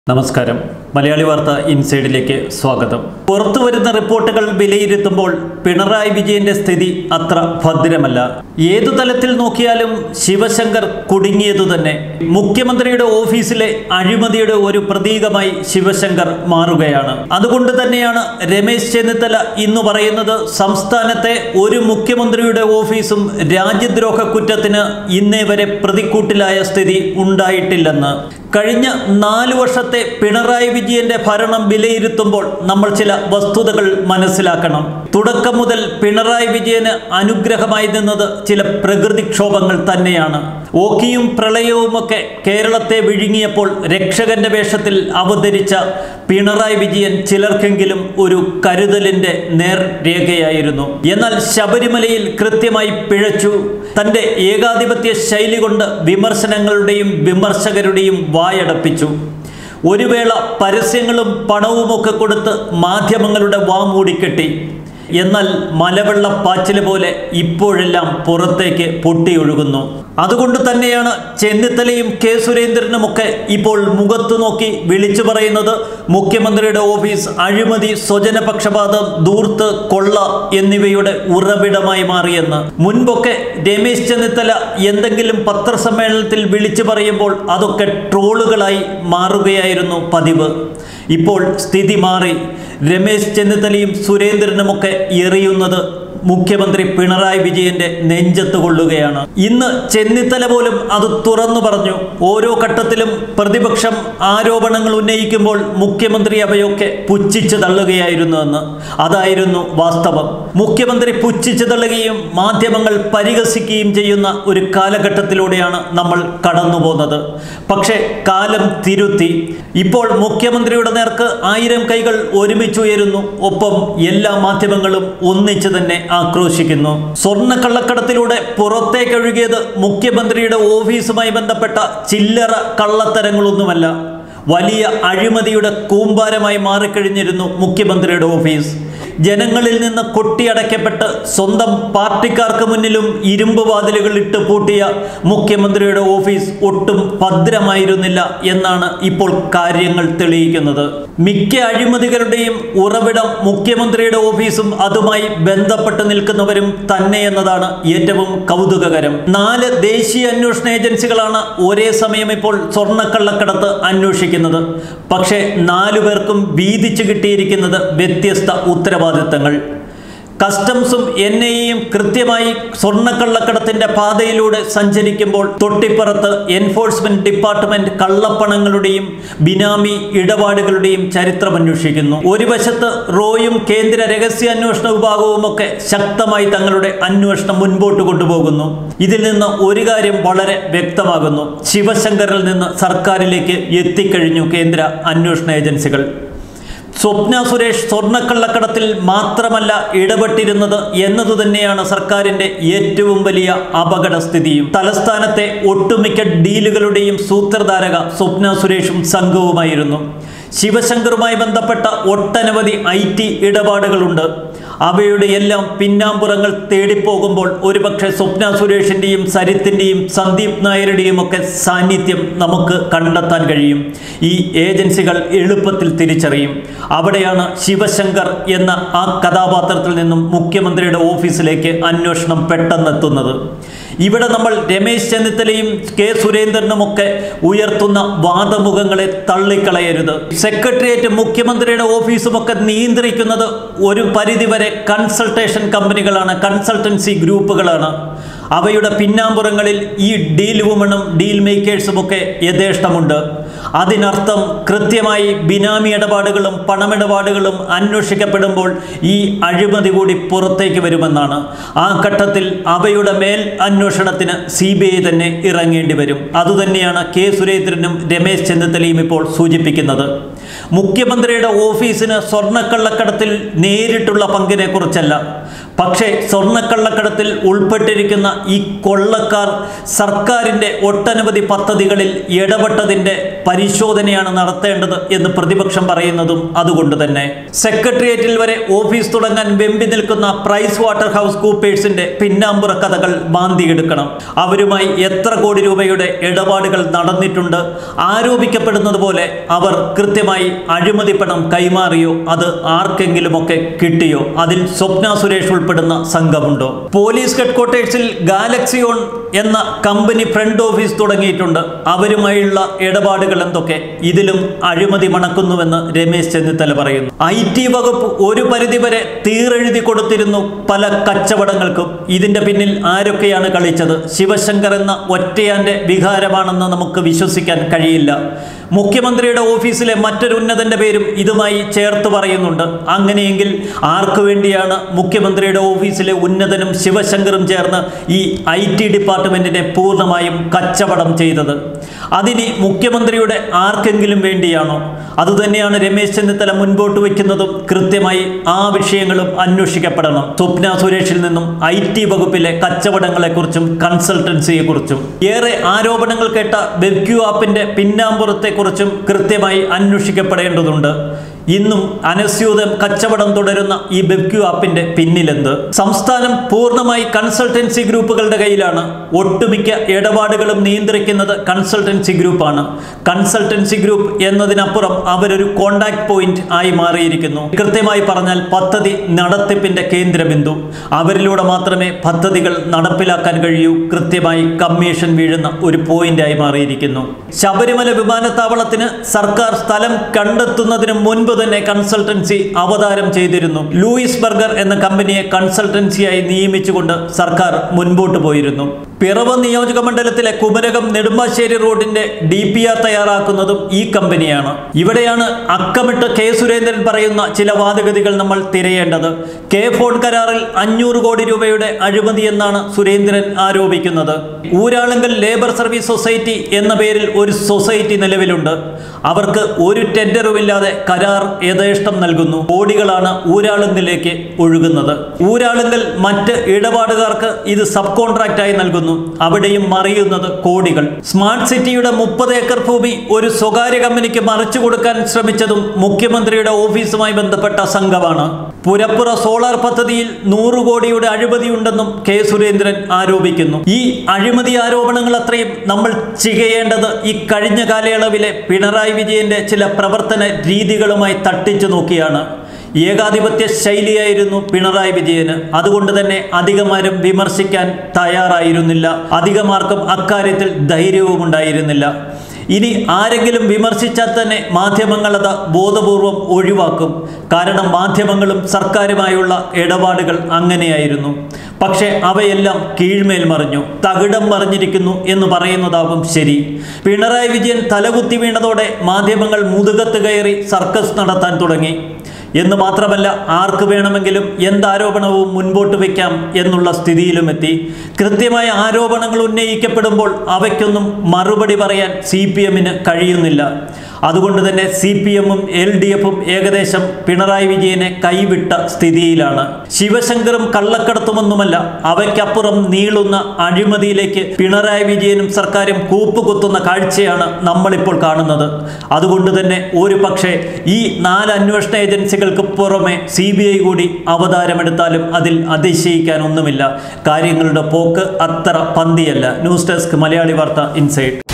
നമസ്കാരം മലയാളി വാർത്ത ഇൻസൈഡിലേക്ക് സ്വാഗതം പുറത്തു വരുന്ന റിപ്പോർട്ടുകൾ വിലയിരുത്തുമ്പോൾ പിണറായി വിജയന്റെ സ്ഥിതി അത്ര ഭദ്രമല്ല ഏതു തലത്തിൽ നോക്കിയാലും ശിവശങ്കർ കുടുങ്ങിയതു തന്നെ മുഖ്യമന്ത്രിയുടെ ഓഫീസിലെ അഴിമതിയുടെ ഒരു പ്രതീകമായി ശിവശങ്കർ മാറുകയാണ് അതുകൊണ്ട് തന്നെയാണ് രമേശ് ചെന്നിത്തല ഇന്ന് പറയുന്നത് സംസ്ഥാനത്തെ ഒരു മുഖ്യമന്ത്രിയുടെ ഓഫീസും രാജ്യദ്രോഹ കുറ്റത്തിന് ഇന്നേ വരെ പ്രതിക്കൂട്ടിലായ സ്ഥിതി ഉണ്ടായിട്ടില്ലെന്ന് കഴിഞ്ഞ നാല് വർഷത്തെ പിണറായി വിജയന്റെ ഭരണം വിലയിരുത്തുമ്പോൾ നമ്മൾ ചില വസ്തുതകൾ മനസ്സിലാക്കണം തുടക്കം മുതൽ പിണറായി വിജയന് അനുഗ്രഹമായി നിന്നത് ചില പ്രകൃതിക്ഷോഭങ്ങൾ തന്നെയാണ് ഓക്കിയും പ്രളയവുമൊക്കെ കേരളത്തെ വിഴുങ്ങിയപ്പോൾ രക്ഷകന്റെ വേഷത്തിൽ അവതരിച്ച പിണറായി വിജയൻ ചിലർക്കെങ്കിലും ഒരു കരുതലിന്റെ നേർരേഖയായിരുന്നു എന്നാൽ ശബരിമലയിൽ കൃത്യമായി പിഴച്ചു തന്റെ ഏകാധിപത്യ ശൈലി കൊണ്ട് വിമർശനങ്ങളുടെയും വിമർശകരുടെയും വായടപ്പിച്ചു ഒരു വേള പരസ്യങ്ങളും പണവുമൊക്കെ കൊടുത്ത് മാധ്യമങ്ങളുടെ വാ മൂടിക്കെട്ടി എന്നാൽ മലവെള്ളപ്പാച്ചില് പോലെ ഇപ്പോഴെല്ലാം പുറത്തേക്ക് പൊട്ടിയൊഴുകുന്നു അതുകൊണ്ട് തന്നെയാണ് ചെന്നിത്തലയും കെ സുരേന്ദ്രനുമൊക്കെ ഇപ്പോൾ മുഖത്തു നോക്കി വിളിച്ചു പറയുന്നത് മുഖ്യമന്ത്രിയുടെ ഓഫീസ് അഴിമതി സ്വജനപക്ഷപാതം ദൂർത്ത് കൊള്ള എന്നിവയുടെ ഉറവിടമായി മാറിയെന്ന് മുൻപൊക്കെ രമേശ് ചെന്നിത്തല എന്തെങ്കിലും പത്രസമ്മേളനത്തിൽ വിളിച്ചു പറയുമ്പോൾ അതൊക്കെ ട്രോളുകളായി മാറുകയായിരുന്നു പതിവ് ഇപ്പോൾ സ്ഥിതി മാറി രമേശ് ചെന്നിത്തലയും സുരേന്ദ്രനുമൊക്കെ എറിയുന്നത് മുഖ്യമന്ത്രി പിണറായി വിജയന്റെ നെഞ്ചത്ത് കൊള്ളുകയാണ് ഇന്ന് ചെന്നിത്തല പോലും അത് തുറന്നു പറഞ്ഞു ഓരോ ഘട്ടത്തിലും പ്രതിപക്ഷം ആരോപണങ്ങൾ ഉന്നയിക്കുമ്പോൾ മുഖ്യമന്ത്രി അവയൊക്കെ പുച്ഛിച്ചു തള്ളുകയായിരുന്നു എന്ന് അതായിരുന്നു വാസ്തവം മുഖ്യമന്ത്രി പുച്ഛിച്ചു തള്ളുകയും മാധ്യമങ്ങൾ പരിഹസിക്കുകയും ചെയ്യുന്ന ഒരു കാലഘട്ടത്തിലൂടെയാണ് നമ്മൾ കടന്നു പോകുന്നത് പക്ഷേ കാലം തിരുത്തി ഇപ്പോൾ മുഖ്യമന്ത്രിയുടെ നേർക്ക് ആയിരം കൈകൾ ഒരുമിച്ചുയരുന്നു ഒപ്പം എല്ലാ മാധ്യമങ്ങളും ഒന്നിച്ചു തന്നെ ആക്രോശിക്കുന്നു സ്വർണ്ണക്കള്ളക്കടത്തിലൂടെ പുറത്തേക്കൊഴുകിയത് മുഖ്യമന്ത്രിയുടെ ഓഫീസുമായി ബന്ധപ്പെട്ട ചില്ലറ കള്ളത്തരങ്ങളൊന്നുമല്ല വലിയ അഴിമതിയുടെ കൂമ്പാരമായി മാറിക്കഴിഞ്ഞിരുന്നു മുഖ്യമന്ത്രിയുടെ ഓഫീസ് ജനങ്ങളിൽ നിന്ന് കൊട്ടിയടയ്ക്കപ്പെട്ട് സ്വന്തം പാർട്ടിക്കാർക്ക് മുന്നിലും ഇരുമ്പ് വാതിലുകൾ ഇട്ട് പൂട്ടിയ മുഖ്യമന്ത്രിയുടെ ഓഫീസ് ഒട്ടും ഭദ്രമായിരുന്നില്ല എന്നാണ് ഇപ്പോൾ കാര്യങ്ങൾ തെളിയിക്കുന്നത് മിക്ക അഴിമതികളുടെയും ഉറവിടം മുഖ്യമന്ത്രിയുടെ ഓഫീസും അതുമായി ബന്ധപ്പെട്ട് നിൽക്കുന്നവരും തന്നെ എന്നതാണ് ഏറ്റവും കൗതുകകരം നാല് ദേശീയ അന്വേഷണ ഏജൻസികളാണ് ഒരേ സമയം ഇപ്പോൾ സ്വർണ്ണക്കള്ളക്കടത്ത് അന്വേഷിക്കുന്നത് പക്ഷേ നാലു പേർക്കും വീതിച്ചു കിട്ടിയിരിക്കുന്നത് വ്യത്യസ്ത ഉത്തരവാദിത്തങ്ങൾ കസ്റ്റംസും എൻ ഐയും കൃത്യമായി സ്വർണ്ണക്കള്ളക്കടത്തിന്റെ പാതയിലൂടെ സഞ്ചരിക്കുമ്പോൾ തൊട്ടിപ്പുറത്ത് എൻഫോഴ്സ്മെന്റ് ഡിപ്പാർട്ട്മെന്റ് കള്ളപ്പണങ്ങളുടെയും ബിനാമി ഇടപാടുകളുടെയും ചരിത്രം അന്വേഷിക്കുന്നു ഒരു വശത്ത് റോയും കേന്ദ്ര രഹസ്യാന്വേഷണ വിഭാഗവും ഒക്കെ ശക്തമായി തങ്ങളുടെ അന്വേഷണം മുൻപോട്ട് കൊണ്ടുപോകുന്നു ഇതിൽ നിന്ന് ഒരു കാര്യം വളരെ വ്യക്തമാകുന്നു ശിവശങ്കറിൽ നിന്ന് സർക്കാരിലേക്ക് എത്തിക്കഴിഞ്ഞു കേന്ദ്ര അന്വേഷണ ഏജൻസികൾ സ്വപ്ന സുരേഷ് സ്വർണ്ണക്കള്ളക്കടത്തിൽ മാത്രമല്ല ഇടപെട്ടിരുന്നത് എന്നതു തന്നെയാണ് സർക്കാരിന്റെ ഏറ്റവും വലിയ അപകടസ്ഥിതിയും തലസ്ഥാനത്തെ ഒട്ടുമിക്ക ഡീലുകളുടെയും സൂത്രധാരക സ്വപ്ന സുരേഷും സംഘവുമായിരുന്നു ശിവശങ്കറുമായി ബന്ധപ്പെട്ട ഒട്ടനവധി ഐ ടി ഇടപാടുകളുണ്ട് അവയുടെ എല്ലാം പിന്നാമ്പുറങ്ങൾ തേടിപ്പോകുമ്പോൾ ഒരുപക്ഷെ സ്വപ്ന സുരേഷിൻ്റെയും സരിത്തിൻ്റെയും സന്ദീപ് നായരുടെയും ഒക്കെ സാന്നിധ്യം നമുക്ക് കണ്ടെത്താൻ കഴിയും ഈ ഏജൻസികൾ എളുപ്പത്തിൽ തിരിച്ചറിയും അവിടെയാണ് ശിവശങ്കർ എന്ന ആ കഥാപാത്രത്തിൽ നിന്നും മുഖ്യമന്ത്രിയുടെ ഓഫീസിലേക്ക് അന്വേഷണം പെട്ടെന്നെത്തുന്നത് ഇവിടെ നമ്മൾ രമേശ് ചെന്നിത്തലയും കെ സുരേന്ദ്രനുമൊക്കെ ഉയർത്തുന്ന വാദമുഖങ്ങളെ തള്ളിക്കളയരുത് സെക്രട്ടേറിയറ്റ് മുഖ്യമന്ത്രിയുടെ ഓഫീസുമൊക്കെ നിയന്ത്രിക്കുന്നത് ഒരു പരിധിവരെ കൺസൾട്ടേഷൻ കമ്പനികളാണ് കൺസൾട്ടൻസി ഗ്രൂപ്പുകളാണ് അവയുടെ പിന്നാമ്പുറങ്ങളിൽ ഈ ഡീൽ വുമണും ഡീൽ മേക്കേഴ്സും ഒക്കെ യഥേഷ്ടമുണ്ട് അതിനർത്ഥം കൃത്യമായി ബിനാമി ഇടപാടുകളും പണമിടപാടുകളും അന്വേഷിക്കപ്പെടുമ്പോൾ ഈ അഴിമതി കൂടി പുറത്തേക്ക് വരുമെന്നാണ് ആ ഘട്ടത്തിൽ അവയുടെ മേൽ അന്വേഷണത്തിന് സി ബി ഐ തന്നെ ഇറങ്ങേണ്ടി വരും അതുതന്നെയാണ് കെ സുരേന്ദ്രനും രമേശ് ചെന്നിത്തലയും ഇപ്പോൾ സൂചിപ്പിക്കുന്നത് മുഖ്യമന്ത്രിയുടെ ഓഫീസിന് സ്വർണ്ണക്കള്ളക്കടത്തിൽ നേരിട്ടുള്ള പങ്കിനെ കുറിച്ചല്ല പക്ഷേ സ്വർണ്ണക്കള്ളക്കടത്തിൽ ഉൾപ്പെട്ടിരിക്കുന്ന ഈ കൊള്ളക്കാർ സർക്കാരിൻ്റെ ഒട്ടനവധി പദ്ധതികളിൽ ഇടപെട്ടതിൻ്റെ പരിശോധനയാണ് നടത്തേണ്ടത് എന്ന് പ്രതിപക്ഷം പറയുന്നതും അതുകൊണ്ട് തന്നെ സെക്രട്ടേറിയറ്റിൽ വരെ ഓഫീസ് തുടങ്ങാൻ വെമ്പി നിൽക്കുന്ന പ്രൈസ് വാട്ടർ ഹൗസ് കൂപ്പേഴ്സിന്റെ പിന്നാമ്പുറ കഥകൾ മാന്തിയെടുക്കണം അവരുമായി എത്ര കോടി രൂപയുടെ ഇടപാടുകൾ നടന്നിട്ടുണ്ട് ആരോപിക്കപ്പെടുന്നത് പോലെ അവർ കൃത്യമായി അഴിമതി പണം കൈമാറിയോ അത് ആർക്കെങ്കിലുമൊക്കെ കിട്ടിയോ അതിൽ സ്വപ്ന സുരേഷ് ഉൾപ്പെടുന്ന സംഘമുണ്ടോ പോലീസ് ഹെഡ്ക്വാർട്ടേഴ്സിൽ ഗാലക്സിയോൺ എന്ന കമ്പനി ഫ്രണ്ട് ഓഫീസ് തുടങ്ങിയിട്ടുണ്ട് അവരുമായുള്ള ഇടപാടുകൾ എന്തൊക്കെ ഇതിലും അഴിമതി മണക്കുന്നുവെന്ന് രമേശ് ചെന്നിത്തല പറയുന്നു ഐ ടി വകുപ്പ് ഒരു പരിധിവരെ തീറെഴുതി കൊടുത്തിരുന്നു പല കച്ചവടങ്ങൾക്കും ഇതിന്റെ പിന്നിൽ ആരൊക്കെയാണ് കളിച്ചത് ശിവശങ്കർ എന്ന ഒറ്റയാന്റെ വികാരമാണെന്ന് നമുക്ക് വിശ്വസിക്കാൻ കഴിയില്ല മുഖ്യമന്ത്രിയുടെ ഓഫീസിലെ മറ്റൊരു ഉന്നതന്റെ പേരും ഇതുമായി ചേർത്ത് പറയുന്നുണ്ട് അങ്ങനെയെങ്കിൽ ആർക്കു വേണ്ടിയാണ് മുഖ്യമന്ത്രിയുടെ ഓഫീസിലെ ഉന്നതനും ശിവശങ്കറും ചേർന്ന് ഈ ഐ ടി ഡിപ്പാർട്ട്മെന്റിനെ പൂർണ്ണമായും കച്ചവടം ചെയ്തത് അതിനി മുഖ്യമന്ത്രിയുടെ ആർക്കെങ്കിലും വേണ്ടിയാണോ അതുതന്നെയാണ് രമേശ് ചെന്നിത്തല മുൻപോട്ട് വയ്ക്കുന്നതും കൃത്യമായി ആ വിഷയങ്ങളും അന്വേഷിക്കപ്പെടണം സ്വപ്ന സുരേഷിൽ നിന്നും ഐ ടി വകുപ്പിലെ കച്ചവടങ്ങളെക്കുറിച്ചും കൺസൾട്ടൻസിയെക്കുറിച്ചും ഏറെ ആരോപണങ്ങൾ കേട്ട വെബ്ക്യൂ ആപ്പിന്റെ പിന്നാമ്പുറത്തെക്കുറിച്ചും കൃത്യമായി അന്വേഷിക്കപ്പെടേണ്ടതുണ്ട് ഇന്നും അനസ്യൂതം കച്ചവടം തുടരുന്ന ഈ ബെബ്ക്യൂ ആപ്പിന്റെ പിന്നിലെന്ത് സംസ്ഥാനം പൂർണ്ണമായി കൺസൾട്ടൻസി ഗ്രൂപ്പുകളുടെ കയ്യിലാണ് ഒട്ടുമിക്ക ഇടപാടുകളും നിയന്ത്രിക്കുന്നത് കൺസൾട്ടൻസി ഗ്രൂപ്പാണ് കൺസൾട്ടൻസി ഗ്രൂപ്പ് എന്നതിനപ്പുറം അവരൊരു കോണ്ടാക്ട് പോയിന്റ് ആയി മാറിയിരിക്കുന്നു കൃത്യമായി പറഞ്ഞാൽ പദ്ധതി നടത്തിപ്പിന്റെ കേന്ദ്രബിന്ദു അവരിലൂടെ മാത്രമേ പദ്ധതികൾ നടപ്പിലാക്കാൻ കഴിയൂ കൃത്യമായി കമ്മീഷൻ വീഴുന്ന ഒരു പോയിന്റായി മാറിയിരിക്കുന്നു ശബരിമല വിമാനത്താവളത്തിന് സർക്കാർ സ്ഥലം കണ്ടെത്തുന്നതിന് മുൻപ് തന്നെ കൺസൾട്ടൻസി അവതാരം ചെയ്തിരുന്നു ലൂയിസ് ബർഗർ എന്ന കമ്പനിയെ കൺസൾട്ടൻസിയായി നിയമിച്ചുകൊണ്ട് സർക്കാർ മുൻപോട്ട് പോയിരുന്നു പിറവ നിയോജക മണ്ഡലത്തിലെ കുമരകം നെടുമ്പാശ്ശേരി റോഡിന്റെ ഡി പി ആർ തയ്യാറാക്കുന്നതും ഈ കമ്പനിയാണ് ഇവിടെയാണ് അക്കമിട്ട് കെ സുരേന്ദ്രൻ പറയുന്ന ചില വാദഗതികൾ നമ്മൾ തിരയേണ്ടത് കെ ഫോൺ കരാറിൽ അഞ്ഞൂറ് കോടി രൂപയുടെ അഴിമതി എന്നാണ് സുരേന്ദ്രൻ ആരോപിക്കുന്നത് ഊരാളുങ്കൽ ലേബർ സർവീസ് സൊസൈറ്റി എന്ന പേരിൽ ഒരു സൊസൈറ്റി നിലവിലുണ്ട് അവർക്ക് ഒരു ടെൻഡറുമില്ലാതെ കരാർ യഥേഷ്ടം നൽകുന്നു കോടികളാണ് ഊരാളുങ്കലിലേക്ക് ഒഴുകുന്നത് ഊരാളുങ്കൽ മറ്റ് ഇടപാടുകാർക്ക് ഇത് സബ് കോൺട്രാക്റ്റായി നൽകുന്നു അവിടെയും മറിയുന്നത് കോടികൾ സ്മാർട്ട് സിറ്റിയുടെ മുപ്പത് ഏക്കർ ഭൂമി ഒരു സ്വകാര്യ കമ്പനിക്ക് മറിച്ചു കൊടുക്കാൻ ശ്രമിച്ചതും മുഖ്യമന്ത്രിയുടെ ഓഫീസുമായി ബന്ധപ്പെട്ട സംഘമാണ് പുരപ്പുറ സോളാർ പദ്ധതിയിൽ നൂറ് കോടിയുടെ അഴിമതിയുണ്ടെന്നും കെ സുരേന്ദ്രൻ ആരോപിക്കുന്നു ഈ അഴിമതി ആരോപണങ്ങൾ അത്രയും നമ്മൾ ചികയേണ്ടത് ഈ കഴിഞ്ഞ കാലയളവിലെ പിണറായി വിജയന്റെ ചില പ്രവർത്തന രീതികളുമായി തട്ടിച്ചു നോക്കിയാണ് ഏകാധിപത്യ ശൈലിയായിരുന്നു പിണറായി വിജയന് അതുകൊണ്ട് തന്നെ അധികമാരും വിമർശിക്കാൻ തയ്യാറായിരുന്നില്ല അധികമാർക്കും അക്കാര്യത്തിൽ ധൈര്യവും ഉണ്ടായിരുന്നില്ല ഇനി ആരെങ്കിലും വിമർശിച്ചാൽ തന്നെ മാധ്യമങ്ങൾ അത് ബോധപൂർവം ഒഴിവാക്കും കാരണം മാധ്യമങ്ങളും സർക്കാരുമായുള്ള ഇടപാടുകൾ അങ്ങനെയായിരുന്നു പക്ഷേ അവയെല്ലാം കീഴ്മേൽ മറിഞ്ഞു തകിടം മറിഞ്ഞിരിക്കുന്നു എന്ന് പറയുന്നതാവും ശരി പിണറായി വിജയൻ തലകുത്തി വീണതോടെ മാധ്യമങ്ങൾ മുതുകത്ത് കയറി സർക്കസ് നടത്താൻ തുടങ്ങി എന്ന് മാത്രമല്ല ആർക്ക് വേണമെങ്കിലും എന്താരോപണവും മുൻപോട്ട് വയ്ക്കാം എന്നുള്ള സ്ഥിതിയിലുമെത്തി കൃത്യമായ ആരോപണങ്ങൾ ഉന്നയിക്കപ്പെടുമ്പോൾ അവയ്ക്കൊന്നും മറുപടി പറയാൻ സി പി എമ്മിന് കഴിയുന്നില്ല അതുകൊണ്ട് തന്നെ സി പി എമ്മും എൽ ഡി എഫും ഏകദേശം പിണറായി വിജയനെ കൈവിട്ട സ്ഥിതിയിലാണ് ശിവശങ്കറും കള്ളക്കടത്തുമൊന്നുമല്ല അവയ്ക്കപ്പുറം നീളുന്ന അഴിമതിയിലേക്ക് പിണറായി വിജയനും സർക്കാരും കൂപ്പുകുത്തുന്ന കാഴ്ചയാണ് നമ്മളിപ്പോൾ കാണുന്നത് അതുകൊണ്ട് തന്നെ ഒരു പക്ഷേ ഈ നാല് അന്വേഷണ ഏജൻസികൾക്ക് പുറമെ സി ബി ഐ കൂടി അവതാരമെടുത്താലും അതിൽ അതിശയിക്കാനൊന്നുമില്ല കാര്യങ്ങളുടെ പോക്ക് അത്ര പന്തിയല്ല ന്യൂസ് ഡെസ്ക് മലയാളി വാർത്ത ഇൻസൈഡ്